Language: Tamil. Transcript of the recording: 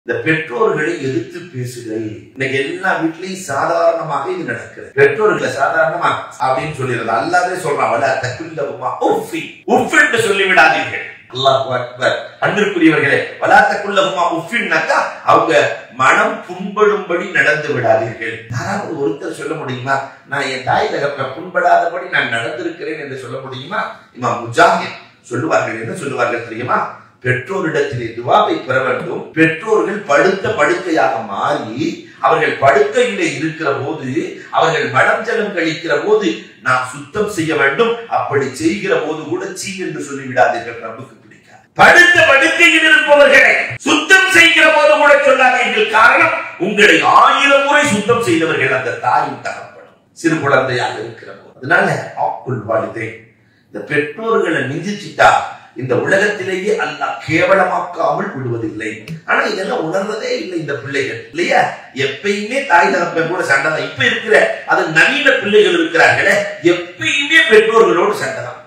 இந்த பெற்றோர்களை எதிர்த்து பேசுதல் இன்னைக்கு எல்லா வீட்லயும் சாதாரணமாக இது நடக்குது பெற்றோர்களை சாதாரணமா அப்படின்னு சொல்லிடுறது அல்லாதே சொல்றான் வல தக்குல்லவுமா உஃபி உஃப் என்று சொல்லி விடாதீர்கள் அல்லாஹ் அக்பர் அன்பிற்குரியவர்களே வலாத்தக்குள்ளகுமா உஃபின்னாக்கா அவங்க மனம் புண்படும்படி நடந்து விடாதீர்கள் யாராவது ஒருத்தர் சொல்ல முடியுமா நான் என் தாய் தகப்ப புண்படாதபடி நான் நடந்திருக்கிறேன் என்று சொல்ல முடியுமா இமா முஜாஹித் சொல்லுவார்கள் என்ன சொல்லுவார்கள் தெரியுமா பெற்றோரிடத்திலே துவாவை பெற வேண்டும் பெற்றோர்கள் படுத்த படுக்கையாக மாறி அவர்கள் படுக்கையிலே இருக்கிற போது அவர்கள் மடம் ஜலம் கழிக்கிற போது நாம் சுத்தம் செய்ய வேண்டும் அப்படி செய்கிற போது கூட சீ என்று சொல்லிவிடாதீர்கள் நமக்கு பிடிக்காது படுத்த படுக்கையில் இருப்பவர்களை சுத்தம் செய்கிற போது கூட சொல்லாதீர்கள் காரணம் உங்களை ஆயிரம் முறை சுத்தம் செய்தவர்கள் அந்த தாயும் தகப்படும் சிறு குழந்தையாக இருக்கிற போது அதனால ஆக்குள் வாழ்தே இந்த பெற்றோர்களை மிஞ்சிச்சிட்டா இந்த உலகத்திலேயே அல்லாஹ் கேவலமாக்காமல் விடுவதில்லை ஆனா இதெல்லாம் உணர்றதே இல்லை இந்த பிள்ளைகள் இல்லையா எப்பயுமே தாய் தகப்பன் கூட சண்டை தான் இப்ப இருக்கிற அது நவீன பிள்ளைகள் இருக்கிறார்களே எப்பயுமே பெற்றோர்களோடு சண்டை தான்